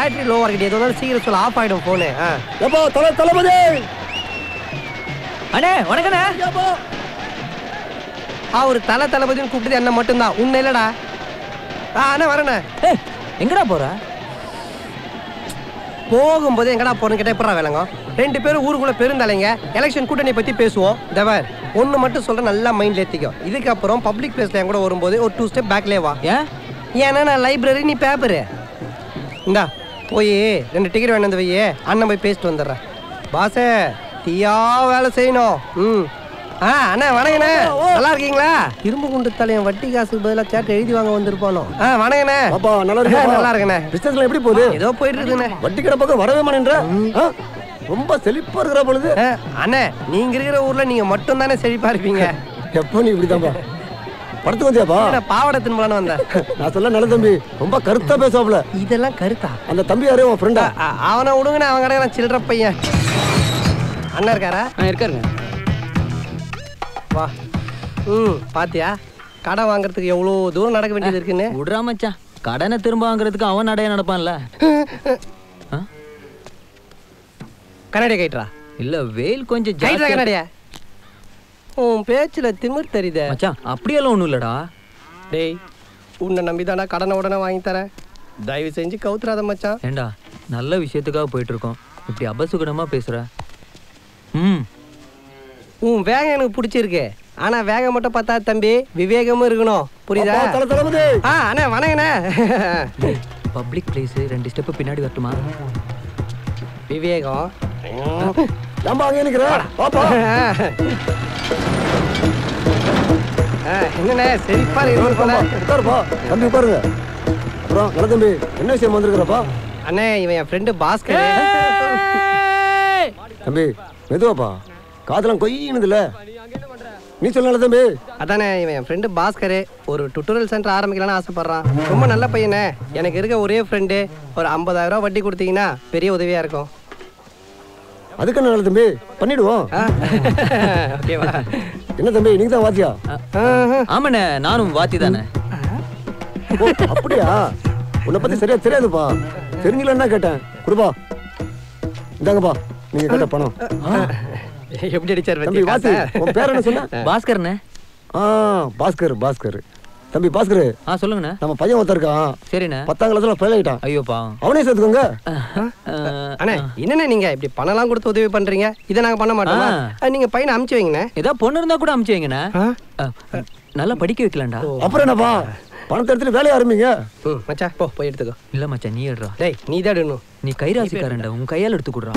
Battery லோவா இருக்குது எதுவும் சீக்கிரம் சொல்ல ஆஃப் ஆயிடும் போனு எப்போ தலை தளபதி அண்ணே வணக்கண்ணே அவர் தலை தளபதினு கூப்பிட்டது என்ன மட்டும்தான் உன்னை இல்லடா ஆ அண்ணா வரண்ணே ஏய் எங்கடா போற போகும்போது எங்கடா போறேன்னு கேட்டா எப்படா வேலைங்க ரெண்டு பேரும் ஊருக்குள்ள பெருந்தலைங்க எலெக்ஷன் கூட்டணி பத்தி பேசுவோம் தவர் ஒன்னு மட்டும் சொல்றேன் நல்லா மைண்ட்ல ஏத்திக்கோ இதுக்கப்புறம் பப்ளிக் பிளேஸ்ல என் கூட வரும்போது ஒரு டூ ஸ்டெப் பேக்லேயே வா ஏன் ஏன்னா நான் லைப்ரரி நீ பேப்பரு இந்தா போய் ரெண்டு டிக்கெட் வேணும் வந்து வையே அண்ணன் போய் பேசிட்டு வந்துடுறேன் பாசே தீயா வேலை செய்யணும் ம் ஆ அண்ணா வணக்கண்ணே நல்லா இருக்கீங்களா இரும்பு குண்டு தலையன் வட்டி காசுக்கு பதிலாக சேட்டை எழுதி வாங்க வந்திருப்பானோ ஆ வணக்கண்ணே பாப்பா நல்லா இருக்கா நல்லா இருக்கண்ணே பிசினஸ்ல எப்படி போகுது ஏதோ போயிட்டு இருக்குண்ணே வட்டி கடை பக்கம் வரவே மாட்டேன்ற ஆ? ரொம்ப செழிப்பா இருக்கிற பொழுது ஆ, அண்ணே நீங்க இருக்கிற ஊர்ல நீங்க மட்டும் தானே செழிப்பா இருப்பீங்க எப்போ நீ இப்படிதான்பா படத்துக்கு வந்தியாப்பா நான் பாவாடை தின்பலான்னு வந்தேன் நான் சொல்ல நல்ல தம்பி ரொம்ப கருத்தா பேசுவாப்ல இதெல்லாம் கருத்தா அந்த தம்பி யாரு உன் ஃப்ரெண்டா அ- அவனை விடுங்கண்ணே அவன் கடை சில்லற பையன் அண்ணன் இருக்காரா இருக்காருங்க வா ம் பாத்தியா கடை வாங்குறதுக்கு எவ்வளோ தூரம் நடக்க வேண்டியது இருக்குன்னு விடுறா மச்சான் கடனை திரும்ப வாங்குறதுக்கு அவன் நடைய நடப்பான்ல ஆ? கண்ணாடியை கைட்ரா இல்ல வெயில் கொஞ்சம் கைட்ரா ஜாஸ்தியா- கண்ணாடியா உன் பேச்சுல திமிர் தெரியுதே மச்சான் அப்படியெல்லாம் ஒண்ணும் இல்லடா டேய் உன்னை நம்பி தானே கடனை உடனே வாங்கி தரேன் தயவு செஞ்சு கவுத்துறாத மச்சான் ஏண்டா நல்ல விஷயத்துக்காக போயிட்டு இருக்கோம் இப்படி அபசுகுணமா பேசுற ம் உன் வேகம் எனக்கு பிடிச்சிருக்கு ஆனா வேகம் மட்டும் பார்த்தா தம்பி விவேகமும் இருக்கணும் புரியுதா அப்பா, தல தளபதி ஆ அண்ணே வணங்கண்ணே பப்ளிக் பிளேஸ் ரெண்டு ஸ்டெப் பின்னாடி வரட்டுமா விவேகம் ஏம்பா அங்கே நிக்கிற பாப்பா ஆ, என்னண்ணே செழிப்பா இருக்கு போல உட்காருப்பா தம்பி உட்காருங்க அப்புறம் நல்ல தம்பி என்ன விஷயம் வந்திருக்கிறப்பா அண்ணே இவன் என் ஃப்ரெண்டு பாஸ்கர் தம்பி மெதுவாப்பா காதெல்லாம் கொய்யினுதுல நீ சொல்ல நல்ல தம்பி அதானே இவன் என் ஃப்ரெண்டு பாஸ்கர் ஒரு டுட்டோரியல் சென்டர் ஆரம்பிக்கலாம்னு ஆசைப்படுறான் ரொம்ப நல்ல பையனே எனக்கு இருக்க ஒரே ஃப்ரெண்டு ஒரு 50000 ரூபாய் வட்டி கொடுத்தீங்கன்னா பெரிய உதவியா இருக்கும் அதுக்கு என்ன நல்ல தம்பி பண்ணிடுவோம் ஆ? ஓகேவா என்ன தம்பி நீங்க தான் வாத்தியா ஆமாண்ணே நானும் வாத்தி தானே ஓ அப்படியா உன்னை பத்தி சரியா தெரியாதுப்பா தெரிஞ்சலன்னா கேட்டேன் கொடுப்பா இந்தாங்கப்பா நீங்க கேட்ட பணம் எப்படி அடிச்சார் தம்பி வாத்தி வச்சு உன் பேர் என்ன சொன்ன பாஸ்கர்ண்ணே ஆ பாஸ்கர் பாஸ்கர் தம்பி பாஸ்கர் ஆ சொல்லுங்கண்ணே நம்ம பையன் ஒருத்தன் இருக்கான் சரிண்ணே பத்தாம் கிளாஸ்ல ஃபெயில் ஆயிட்டான் ஐயோ பா அவனே சேர்த்துக்கோங்க அண்ணே என்னண்ணே நீங்க இப்படி பணம்லாம் கொடுத்து உதவி பண்றீங்க இதை நாங்க பண்ண மாட்டோம் ஆ. நீங்க பையனை அமுச்சு வைங்கண்ணே ஏதோ பொண்ணு இருந்தா கூட அமுச்சு வைங்கண்ணே ஆ? ஆ, நல்லா படிக்க வைக்கலாம்டா அப்புறம் என்னப்பா பணத்தை எடுத்துட்டு வேலையை ஆரம்பிங்க ம் மச்சா போ போய் எடுத்துக்கோ இல்ல மச்சான் நீ எடுறா டேய் நீ தான் எடுக்கணும் நீ கைராசிக்காரன்டா உன் கையால் எடுத்து கொடுறா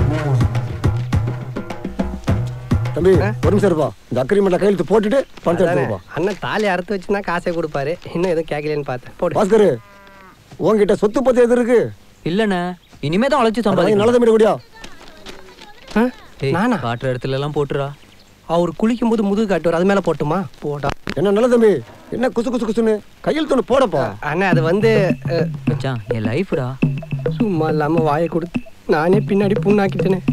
தம்பி ஒரு நிமிஷம் இருப்பா இந்த அக்ரிமெண்ட்ல கையெழுத்து போட்டுட்டு பணத்தை அதானே, எடுத்துப்பா அண்ணன் தாலி அறுத்து வச்சுனா காசே கொடுப்பாரு இன்னும் எதுவும் கேட்கலன்னு பார்த்தேன் போடு பாஸ்கர் உன்கிட்ட சொத்து பத்தி எது இருக்கு இல்லண்ணே இனிமே தான் உழைச்சு அதை வாங்கி சம்பாதிக்கணும் நல்ல தம்பி கூடியா ஆ? ஏய், நானா காட்டுற இடத்துல எல்லாம் போட்டுறா அவர் குளிக்கும் போது முதுகு காட்டுவார் அது மேல போட்டுமா போடா என்ன நல்ல தம்பி என்ன குசு குசு குசுன்னு கையெழுத்து ஒன்று போடப்பா அண்ணே அது வந்து அஹ், மச்சான் என் லைஃப்டா சும்மா இல்லாம வாயை கொடுத்து நானே பின்னாடி புண்ணாக்கிட்டேனே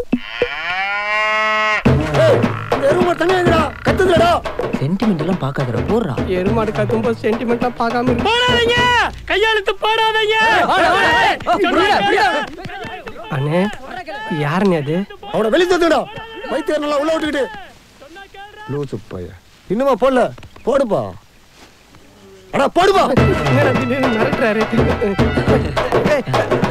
ஏய், இந்த எருமை தண்ணி வைங்கடா கத்துதுலடா சென்டிமெண்ட் எல்லாம் பார்க்காதடா போடுறா எருமாடு கத்தும்போது சென்டிமெண்ட்லாம் பார்க்காம போடாதீங்க கையெழுத்து போடாதீங்க அண்ணே யாருண்ணே அது அவனை வெளியே தந்துடா வைத்தியர் நல்லா உள்ள விட்டுக்கிட்டு லூசு பைய இன்னுமா போடல போடுப்பா அடா போடுப்பா என்னடா திடீர்னு மிரட்டுறாரு ஏய்,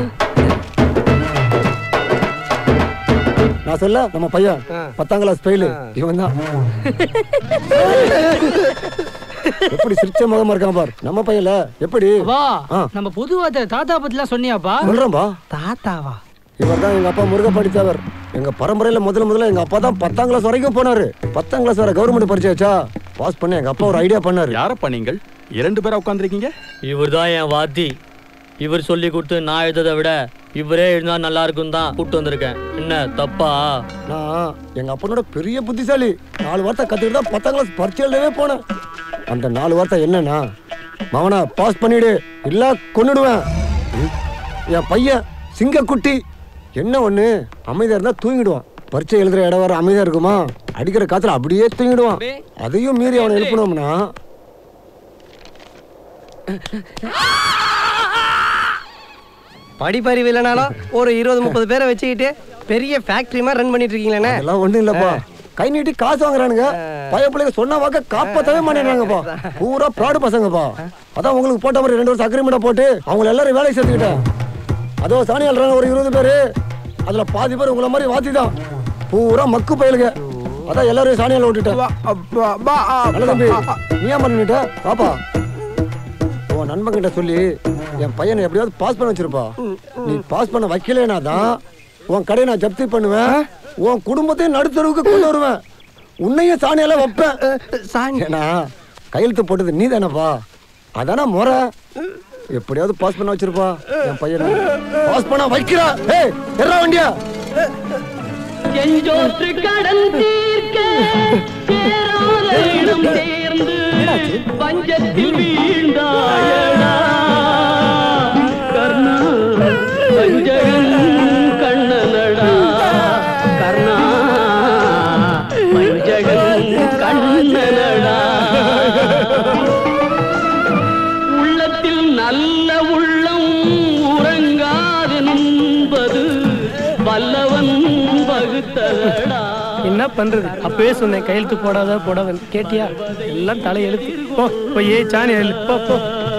நான் சொல்ல நம்ம பையன் ஆ. பத்தாம் கிளாஸ் ஃபெயிலு இவன் தான் எப்படி சிரிச்ச முகமா இருக்கான் பார் நம்ம பையன்ல எப்படி வா ஆ. நம்ம பொதுவாத தாத்தா பத்திலாம் சொன்னியாப்பா சொல்றேன்பா தாத்தாவா இவர் தான் எங்க அப்பா முருகப்பாடி தேவர் எங்க பரம்பரையில முதல்ல முதல்ல எங்க அப்பா தான் பத்தாம் கிளாஸ் வரைக்கும் போனாரு பத்தாம் கிளாஸ் வர கவர்மெண்ட் பரிச்சை வச்சா பாஸ் பண்ண எங்க அப்பா ஒரு ஐடியா பண்ணாரு யாரப்பா நீங்கள் இரண்டு பேரா உட்காந்துருக்கீங்க இவர் தான் என் வாத்தி இவர் சொல்லி கொடுத்து நான் எழுததை விட இவரே எழுந்தா நல்லா இருக்கும் தான் கூப்பிட்டு வந்திருக்கேன் என்ன தப்பா நான் எங்க அப்பனோட பெரிய புத்திசாலி நாலு வார்த்தை கத்துக்கிட்டு தான் பத்தாம் கிளாஸ் பரிச்சை எழுதவே போனேன் அந்த நாலு வார்த்தை என்னன்னா மவனா பாஸ் பண்ணிடு இல்ல கொன்னுடுவேன் ம். என் பையன் சிங்கக்குட்டி என்ன ஒண்ணு அமைதியா இருந்தா தூங்கிடுவான் பரீட்சை எழுதுற இடம் வர அமைதியா இருக்குமா அடிக்கிற காத்துல அப்படியே தூங்கிடுவான் அதையும் மீறி அவனை எழுப்பணும்னா படிப்பறிவு இல்லைனாலும் ஒரு இருபது முப்பது பேரை வச்சுக்கிட்டு பெரிய ஃபேக்டரி மாதிரி ரன் பண்ணிட்டு இருக்கீங்களேண்ணே அதெல்லாம் ஒண்ணும் இல்லப்பா கை நீட்டி காசு வாங்குறானுங்க பைய பிள்ளைங்க சொன்ன வாக்க காப்பாத்தவே மாட்டேங்கிறாங்கப்பா பூரா ப்ராடு பசங்கப்பா அதான் உங்களுக்கு போட்ட மாதிரி ரெண்டு வருஷம் அக்ரிமெண்ட்டை போட்டு அவங்க எல்லாரும் வேலைக்கு சேர்த்துக்கிட்டேன் அதோ சாணி அல்றாங்க ஒரு இருபது பேரு அதுல பாதி பேர் உங்களை மாதிரி வாத்தி தான் பூரா மக்கு பயலுங்க அதான் எல்லாரையும் சாணியால விட்டுட்டேன் நல்ல தம்பி நீ ஏன் பண்ணிட்ட பாப்பா உன் நண்பன் கிட்ட சொல்லி என் பையனை எப்படியாவது பாஸ் பண்ண வச்சிருப்பா நீ பாஸ் பண்ண வைக்கலைனா தான் உன் கடையை நான் ஜப்தி பண்ணுவேன் உன் குடும்பத்தையும் நடுத்தருவுக்கு கொண்டு வருவேன் உன்னையும் சாணியால வைப்பேன் சாணி ஏன்னா கையெழுத்து போட்டது நீ தானப்பா அதானே முறை எப்படியாவது பாஸ் பண்ண வச்சிருப்பா என் பையனை பாஸ் பண்ண வைக்கிறா ஏய் எறா வண்டியா செஞ்சோற்று கடன் தீர்க்க சேராத இடம் சேர்ந்து பஞ்சத்தில் வீழ்ந்தாயடா கர்ணா பஞ்சகன் கண்ணனடா கர்ணா பஞ்சகன் கண்ணனடா உள்ளத்தில் நல்ல உள்ளம் உறங்காது என்பது வல்லவன் வகுத்ததடா என்ன பண்றது அப்பவே சொன்னேன் கையெழுத்து போடாத போடாத கேட்டியா எல்லாம் தலையெழுத்து போ போய் சாணி அள்ளு. போ போ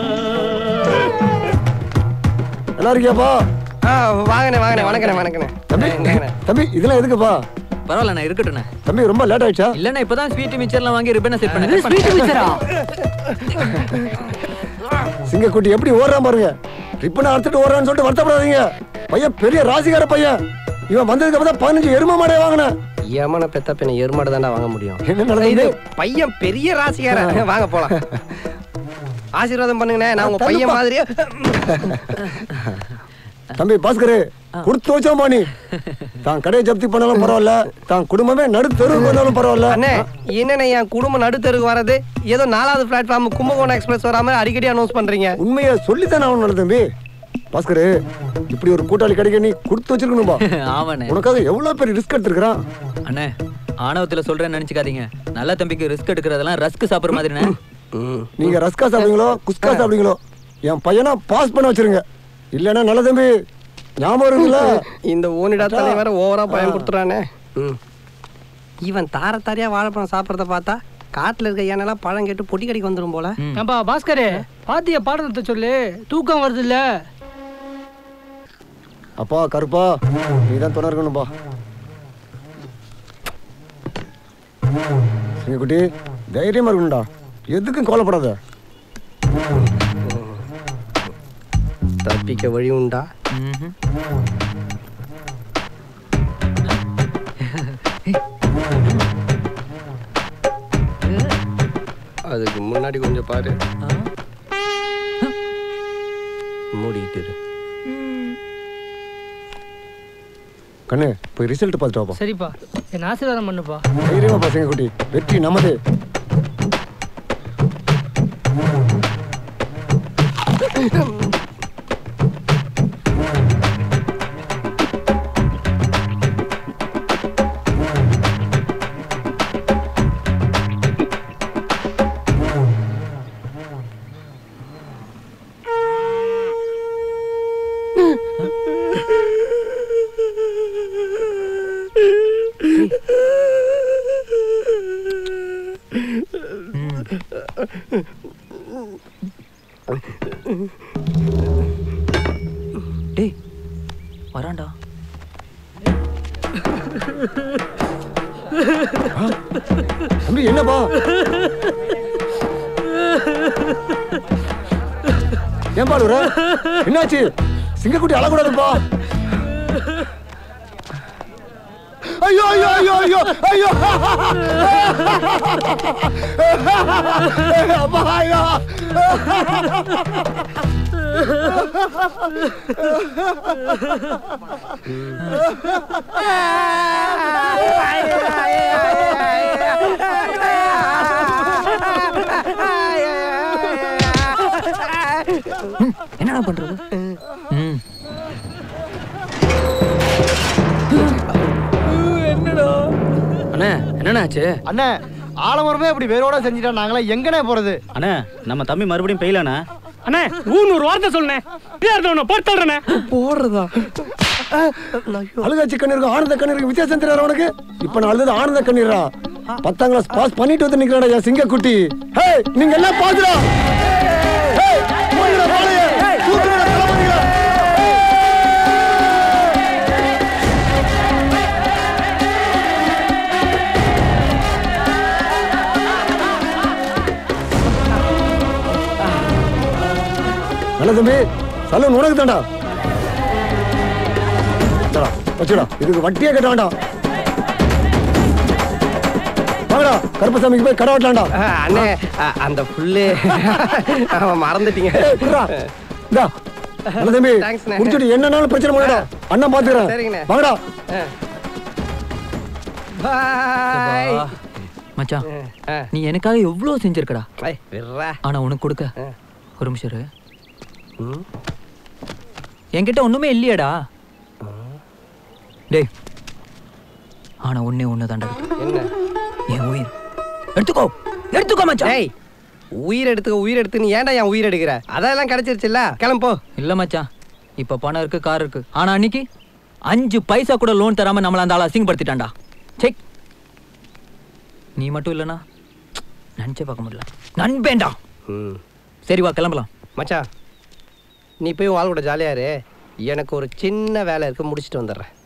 நல்லா இருக்கியாப்பா ஆ வாங்கண்ணே வாங்கண்ணே வணக்கண்ணே வணக்கண்ணே தம்பி இந்தாங்கண்ணே. தம்பி இதெல்லாம் எதுக்குப்பா பரவாயில்லண்ணா இருக்கட்டும்ண்ணே தம்பி ரொம்ப லேட் ஆயிடுச்சா இல்லண்ணா இப்பதான் ஸ்வீட் மிச்சர்லாம் வாங்கி ரிப்பனை செட் பண்ணேன் ஸ்வீட் சிங்கக்குட்டி எப்படி ஓடுறான் பாருங்க ரிப்பனை அறுத்துட்டு ஓடுறான்னு சொல்லிட்டு வருத்தப்படாதீங்க பையன் பெரிய ராசிகார பையன் இவன் வந்ததுக்கு அப்புறம் தான் பதினஞ்சு எரும மாடே வாங்கினேன் யமனை பெத்த பின்ன எருமாடு தாண்டா வாங்க முடியும் என்ன இது நடந்தது பையன் பெரிய ராசிக்காரன் வாங்க போலாம் ஆசீர்வாதம் பண்ணுங்கண்ணே நான் உங்க பையன் மாதிரியே தம்பி பாஸ்கரு கொடுத்து வச்சோமா நீ தான் கடையை ஜப்தி பண்ணாலும் பரவாயில்ல தான் குடும்பமே நடு தெருவுக்கு வந்தாலும் பரவாயில்ல அண்ணே என்னண்ணே என் குடும்பம் நடுத்தருக்கு வர்றது ஏதோ நாலாவது பிளாட்ஃபார்ம் கும்பகோணம் எக்ஸ்பிரஸ் வராம அடிக்கடி அனௌன்ஸ் பண்றீங்க உண்மையை சொல்லித்தானே அவன் நடந்த தம்பி பாஸ்கரு இப்படி ஒரு கூட்டாளி கிடைக்க நீ கொடுத்து வச்சிருக்கணும்பா ஆமாண்ணே உனக்காக எவ்வளவு பேர் ரிஸ்க் எடுத்திருக்கிறான் அண்ணே ஆணவத்துல சொல்றேன்னு நினைச்சுக்காதீங்க நல்ல தம்பிக்கு ரிஸ்க் எடுக்கிறதெல்லாம் ரஸ்க் சாப்பிடுற மாதிரிண்ணே நீங்க ரஸ்கா சாப்பிடுங்களோ குஸ்கா சாப்பிடுங்களோ என் பையனா பாஸ் பண்ண வச்சிருங்க இல்லைன்னா நல்ல தம்பி ஞாபகம் இருக்குல்ல இந்த ஓனிடா தலை வேற ஓவரா பயன்படுத்துறானே இவன் தார தாரியா வாழைப்பழம் சாப்பிட்றத பார்த்தா காட்டுல இருக்க யானெல்லாம் பழம் கேட்டு பொட்டி கடைக்கு வந்துடும் போல ஏம்பா பாஸ்கரே பாத்திய பாடத்தை சொல்லு தூக்கம் வருது இல்ல அப்பா கருப்பா நீ தான் துணை இருக்கணும்பா குட்டி தைரியமா இருக்கணும்டா எதுக்கும் கவலைப்படாத தப்பிக்க வழி உண்டா ம்ஹும். அதுக்கு முன்னாடி கொஞ்சம் பாரு ஆ. மூடிட்டு இரு. கண்ணு போய் ரிசல்ட் பார்த்துட்டு வாப்பா சரிப்பா என் ஆசீர்வாதம் பண்ணுப்பா தைரியமா பசங்க குட்டி வெற்றி நமது டேய் வரான்டா தம்பி என்னப்பா ஏன் பாடுற என்னாச்சு சிங்கக்குட்டி அழக்கூடாதுப்பா ஐயோ ஐயோ ஐயோ ஐயோ ஐயோ அப்பா ஐயோ என்னடா பண்றது ம் அண்ணே என்னண்ணே ஆச்சு அண்ணே ஆலமரமே இப்படி வேரோட செஞ்சுட்டா நாங்களாம் எங்கண்ணே போறது அண்ணே நம்ம தம்பி மறுபடியும் பெயிலாண்ணே அண்ணே ஊன்னு ஒரு வார்த்தை சொல்லுண்ணே ஃப்ரீயா இருந்தவன போட்டு சொல்றேண்ணே போடுறதா அழுகா சிக்கன் இருக்கு ஆனந்த கண்ணீர் இருக்கு வித்தியாசம் தெரியாது உனக்கு இப்ப நான் அழுது ஆனந்த கண்ணீரா பத்தாம் கிளாஸ் பாஸ் பண்ணிட்டு வந்து நிக்கிறா என் சிங்க குட்டி ஹே நீங்க எல்லாம் பாக்குறா நல்ல தம்பி சலூன் உனக்கு தாண்டா இந்தடா, வச்சுடா இதுக்கு வட்டியே கட்ட வேண்டாம் வாங்கடா கருப்பசாமிக்கு போய் கடை வெட்டலாம்டா ஆ, அண்ணே ஆ, அந்த புல்லு அவன் மறந்துட்டீங்க ஏய், குர்ரா. இந்தா, நல்ல தம்பி தேங்க்ஸ்ண்ணே. குடிச்சிட்டு என்னன்னாலும் பிரச்சனை பண்ணடா அண்ணன் பாத்துக்கிறேன் சரிங்கண்ணே. வாங்கடா பாய் வா. மச்சான் ஆ. நீ எனக்காக எவ்வளோ செஞ்சிருக்கடா ஐய், விட்றா ஆனா உனக்கு கொடுக்க ஆ. ஒரு நிமிஷம் இரு. ம். என்கிட்ட ஒண்ணுமே இல்லையேடா டேய் ஆனா ஒண்ணே ஒண்ணு தாண்டா என்ன என் உயிர் எடுத்துக்கோ எடுத்துக்கோ மச்சான் டேய் உயிர் எடுத்துக்க உயிர் எடுத்து நீ ஏன்டா என் உயிர் எடுக்கிற அதெல்லாம் கிடைச்சிருச்சுல்ல கிளம்பு போ இல்ல மச்சான் இப்ப பணம் இருக்கு கார் இருக்கு ஆனா அன்னைக்கு அஞ்சு பைசா கூட லோன் தராம நம்மள அந்த ஆளை அசிங்கப்படுத்திட்டான்டா செக் நீ மட்டும் இல்லனா நினைச்சே பார்க்க முடியல நண்பேண்டா ம் சரி வா கிளம்பலாம் மச்சான் நீ போய் உன் ஆள் கூட ஜாலியா இரு எனக்கு ஒரு சின்ன வேலை இருக்கு முடிச்சுட்டு வந்துடுறேன்